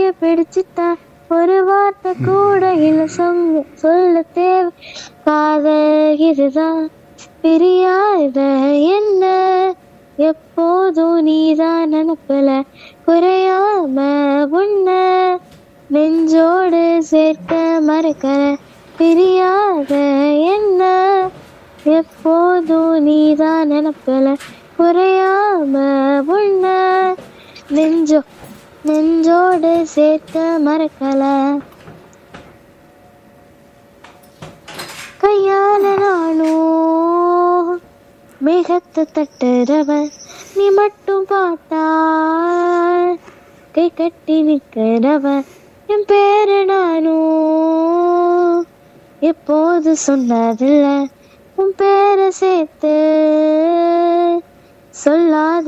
பிடிச்சிட்டா ஒரு வார்த்தை கூட இல்ல சொங்க சொல்ல தேவை காதல் இதுதான் பிரியாத என்ன எப்போதும் நீதான் நினப்பல குறையாம உன்ன நெஞ்சோடு சேர்க்க மறக்கல பிரியாத என்ன எப்போதும் நீதான் நினப்பல குறையாம உன்ன நெஞ்சோ நெஞ்சோடு சேர்க்க மறக்கல கையால நானும் மேகத்தை தட்டுறவ நீ மட்டும் பார்த்தா கை கட்டி நிற்கிறவ என் பேரு நானும் எப்போது சொன்னதில்ல உன் பேரை சேர்த்து சொல்லாத